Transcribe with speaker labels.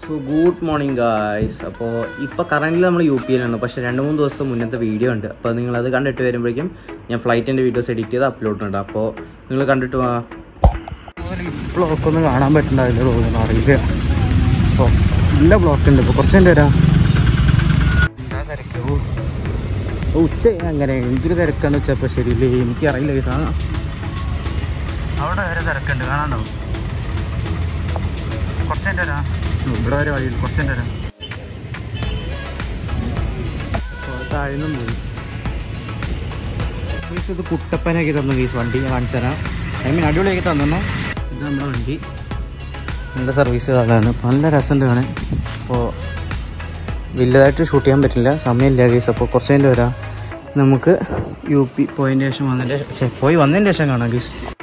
Speaker 1: so good morning guys അപ്പോൾ ഇപ്പോൾ current നമ്മൾ യു പിയിലാണ് പക്ഷേ രണ്ട് മൂന്ന് ദിവസത്തെ മുന്നത്തെ വീഡിയോ ഉണ്ട് അപ്പോൾ നിങ്ങളത് കണ്ടിട്ട് വരുമ്പോഴേക്കും ഞാൻ ഫ്ലൈറ്റിൻ്റെ വീഡിയോസ് എഡിറ്റ് ചെയ്ത് അപ്ലോഡ് ഉണ്ട് അപ്പോൾ നിങ്ങൾ കണ്ടിട്ട് വാ ബ്ലോക്ക് ഒന്നും കാണാൻ പറ്റുന്നുണ്ടാവില്ല തോന്നുന്നു അറിയില്ല അപ്പോൾ നല്ല ബ്ലോക്ക് ഉണ്ട് ഇപ്പോൾ കുറച്ച് വരാം എന്താ തിരക്ക് ഓ ഓ, ഉച്ച അങ്ങനെ എന്തൊരു തിരക്കാന്ന് വെച്ചാൽ ഇപ്പോൾ ശരിയില്ലേ എനിക്ക് അറിയില്ല കേസാ അവിടെ വരെ തിരക്കുണ്ട് കാണാണ്ടോ കുറച്ച് എൻ്റെ വരാം ഇവിടെ വരെ വഴിയിൽ കുറച്ച് എൻ്റെ വരാം താഴ്ന്നും പോയി ഗീസ് ഇത് കുട്ടപ്പനാക്കി തന്നു ഗീസ് വണ്ടി ഞാൻ കാണിച്ചു തരാം ഐ മീൻ അടിപൊളിയാക്കി തന്നു ഇത് നമ്മുടെ വണ്ടി നല്ല സർവീസ് അതാണ് നല്ല രസമുണ്ട് കാണാൻ അപ്പോൾ വലുതായിട്ട് ഷൂട്ട് ചെയ്യാൻ പറ്റില്ല സമയമില്ല ഗീസ് അപ്പോൾ കുറച്ച് കഴിഞ്ഞ് വരാം നമുക്ക് യു പി പോയതിന് ശേഷം വന്നതിൻ്റെ ശേ, പോയി വന്നതിന് ശേഷം കാണാം ഗീസ്